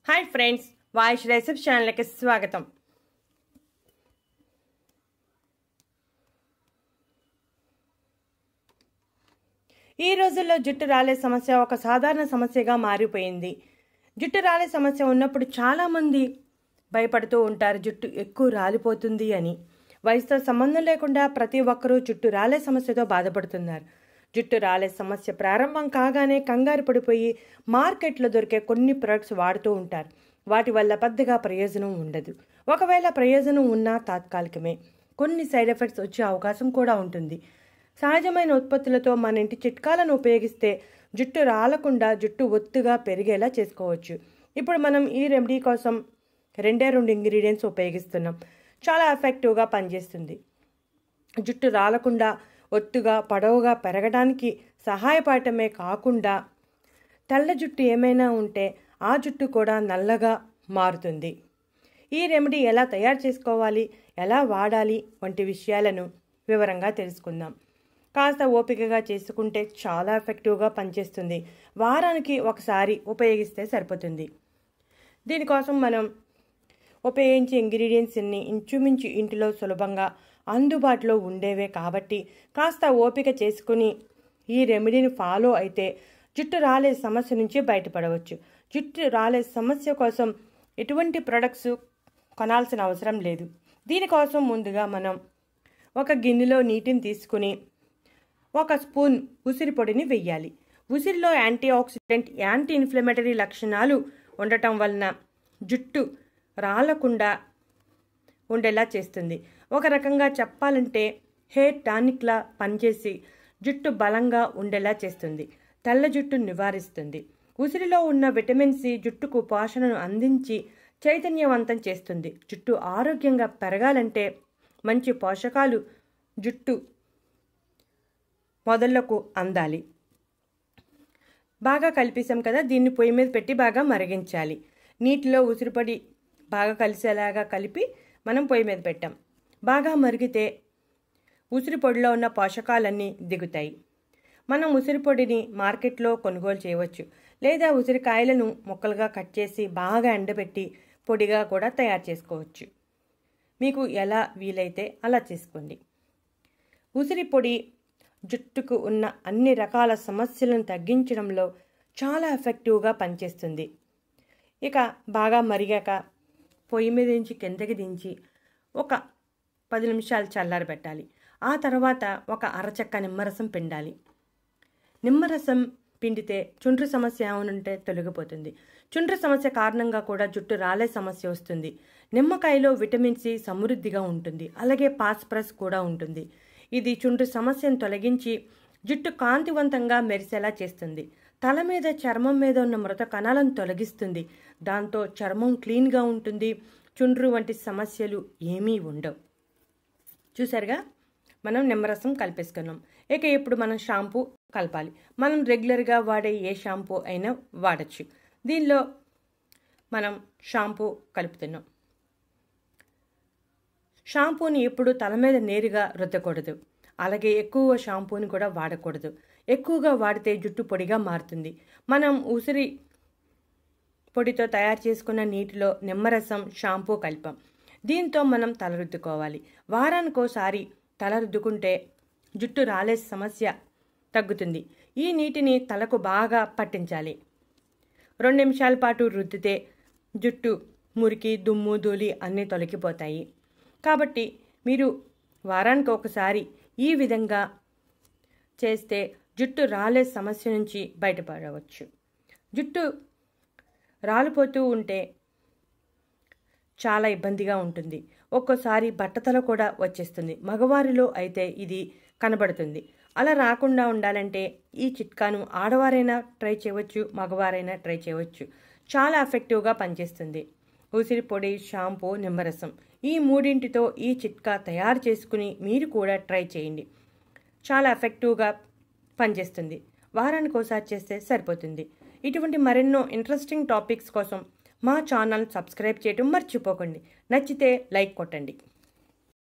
hi friends voice రెసిప్ ఛానల్కి స్వాగతం ఈ రోజుల్లో జుట్టు రాలే సమస్య ఒక సాధారణ సమస్యగా మారిపోయింది జుట్టు రాలే సమస్య ఉన్నప్పుడు చాలామంది భయపడుతూ ఉంటారు జుట్టు ఎక్కువ రాలిపోతుంది అని వయసుతో సంబంధం లేకుండా ప్రతి ఒక్కరూ జుట్టు రాలే సమస్యతో బాధపడుతున్నారు జుట్టు రాలే సమస్య ప్రారంభం కాగానే కంగారు పడిపోయి మార్కెట్లో దొరికే కొన్ని ప్రొడక్ట్స్ వాడుతూ ఉంటారు వాటి వల్ల పెద్దగా ప్రయోజనం ఉండదు ఒకవేళ ప్రయోజనం ఉన్నా తాత్కాలికమే కొన్ని సైడ్ ఎఫెక్ట్స్ వచ్చే అవకాశం కూడా ఉంటుంది సహజమైన ఉత్పత్తులతో మన ఇంటి చిట్కాలను ఉపయోగిస్తే జుట్టు రాలకుండా జుట్టు ఒత్తుగా పెరిగేలా చేసుకోవచ్చు ఇప్పుడు మనం ఈ రెమెడీ కోసం రెండే రెండు ఇంగ్రీడియంట్స్ ఉపయోగిస్తున్నాం చాలా ఎఫెక్టివ్గా పనిచేస్తుంది జుట్టు రాలకుండా ఒత్తుగా పొడవుగా పెరగడానికి సహాయపడటమే కాకుండా తెల్ల జుట్టు ఏమైనా ఉంటే ఆ జుట్టు కూడా నల్లగా మారుతుంది ఈ రెమెడీ ఎలా తయారు చేసుకోవాలి ఎలా వాడాలి వంటి విషయాలను వివరంగా తెలుసుకుందాం కాస్త ఓపికగా చేసుకుంటే చాలా ఎఫెక్టివ్గా పనిచేస్తుంది వారానికి ఒకసారి ఉపయోగిస్తే సరిపోతుంది దీనికోసం మనం ఉపయోగించే ఇంగ్రీడియంట్స్ అన్ని ఇంచుమించు ఇంటిలో సులభంగా అందుబాటులో ఉండేవే కాబట్టి కాస్త ఓపిక చేసుకుని ఈ రెమెడీని ఫాలో అయితే జుట్టు రాలే సమస్య నుంచి బయటపడవచ్చు జుట్టు రాలే సమస్య కోసం ఎటువంటి ప్రొడక్ట్స్ కొనాల్సిన అవసరం లేదు దీనికోసం ముందుగా మనం ఒక గిన్నెలో నీటిని తీసుకుని ఒక స్పూన్ ఉసిరి పొడిని వెయ్యాలి ఉసిరిలో యాంటీ ఆక్సిడెంట్ యాంటీ ఇన్ఫ్లమేటరీ లక్షణాలు ఉండటం వలన జుట్టు రాలకుండా ఉండేలా చేస్తుంది ఒక రకంగా చెప్పాలంటే హెయిర్ టానిక్లా పనిచేసి జుట్టు బలంగా ఉండేలా చేస్తుంది తెల్ల జుట్టు నివారిస్తుంది ఉసిరిలో ఉన్న విటమిన్ సి జుట్టుకు పోషణను అందించి చైతన్యవంతం చేస్తుంది జుట్టు ఆరోగ్యంగా పెరగాలంటే మంచి పోషకాలు జుట్టు మొదళ్లకు అందాలి బాగా కలిపేసాం కదా దీన్ని పొయ్యి మీద పెట్టి బాగా మరిగించాలి నీటిలో ఉసిరిపొడి బాగా కలిసేలాగా కలిపి మనం పొయ్యి మీద పెట్టాం బాగా మరిగితే ఉసిరి పొడిలో ఉన్న పోషకాలన్నీ దిగుతాయి మనం ఉసిరి పొడిని మార్కెట్లో కొనుగోలు చేయవచ్చు లేదా ఉసిరికాయలను ముక్కలుగా కట్ చేసి బాగా ఎండబెట్టి పొడిగా కూడా తయారు చేసుకోవచ్చు మీకు ఎలా వీలైతే అలా చేసుకోండి ఉసిరి పొడి జుట్టుకు ఉన్న అన్ని రకాల సమస్యలను తగ్గించడంలో చాలా ఎఫెక్టివ్గా పనిచేస్తుంది ఇక బాగా మరిగాక పొయ్యి మీద నుంచి కిందకి దించి ఒక పది నిమిషాలు చల్లారబెట్టాలి ఆ తర్వాత ఒక అరచక్క నిమ్మరసం పిండాలి నిమ్మరసం పిండితే చుండ్రు సమస్య ఏమనుంటే తొలగిపోతుంది చుండ్రు సమస్య కారణంగా కూడా జుట్టు రాలే సమస్య వస్తుంది నిమ్మకాయలో విటమిన్ సి సమృద్ధిగా ఉంటుంది అలాగే పాస్పరస్ కూడా ఉంటుంది ఇది చుండ్రు సమస్యను తొలగించి జుట్టు కాంతివంతంగా మెరిసేలా చేస్తుంది తల మీద చర్మం మీద ఉన్న మృత కణాలను తొలగిస్తుంది దాంతో చర్మం క్లీన్గా ఉంటుంది చుండ్రు వంటి సమస్యలు ఏమీ ఉండవు చూసారుగా మనం నిమ్మరసం కలిపేసుకున్నాం ఇక ఇప్పుడు మనం షాంపూ కలపాలి మనం రెగ్యులర్గా వాడే ఏ షాంపూ అయినా వాడచ్చు దీనిలో మనం షాంపూ కలుపుతున్నాం షాంపూని ఎప్పుడు తల మీద నేరుగా రుద్దకూడదు అలాగే ఎక్కువ షాంపూని కూడా వాడకూడదు ఎక్కువగా వాడితే జుట్టు పొడిగా మారుతుంది మనం ఉసిరి పొడితో తయారు చేసుకున్న నీటిలో నిమ్మరసం షాంపూ కలిపాం దీంతో మనం తల రుద్దుకోవాలి వారానికోసారి తల రుద్దుకుంటే జుట్టు రాలే సమస్య తగ్గుతుంది ఈ నీటిని తలకు బాగా పట్టించాలి రెండు నిమిషాల పాటు రుద్దితే జుట్టు మురికి దుమ్ము ధూళి అన్నీ తొలగిపోతాయి కాబట్టి మీరు వారానికి ఒకసారి ఈ విధంగా చేస్తే జుట్టు రాలే సమస్య నుంచి బయటపడవచ్చు జుట్టు రాలిపోతూ ఉంటే చాలా ఇబ్బందిగా ఉంటుంది ఒక్కోసారి బట్టతల కూడా వచ్చేస్తుంది మగవారిలో అయితే ఇది కనబడుతుంది అలా రాకుండా ఉండాలంటే ఈ చిట్కాను ఆడవారైనా ట్రై చేయవచ్చు మగవారైనా ట్రై చేయవచ్చు చాలా ఎఫెక్టివ్గా పనిచేస్తుంది ఉసిరి పొడి షాంపూ నిమ్మరసం ఈ మూడింటితో ఈ చిట్కా తయారు చేసుకుని మీరు కూడా ట్రై చేయండి చాలా ఎఫెక్టివ్గా పనిచేస్తుంది వారానికి ఒకసారి చేస్తే సరిపోతుంది ఇటువంటి మరెన్నో ఇంట్రెస్టింగ్ టాపిక్స్ కోసం మా ఛానల్ సబ్స్క్రైబ్ చేయడం మర్చిపోకండి నచ్చితే లైక్ కొట్టండి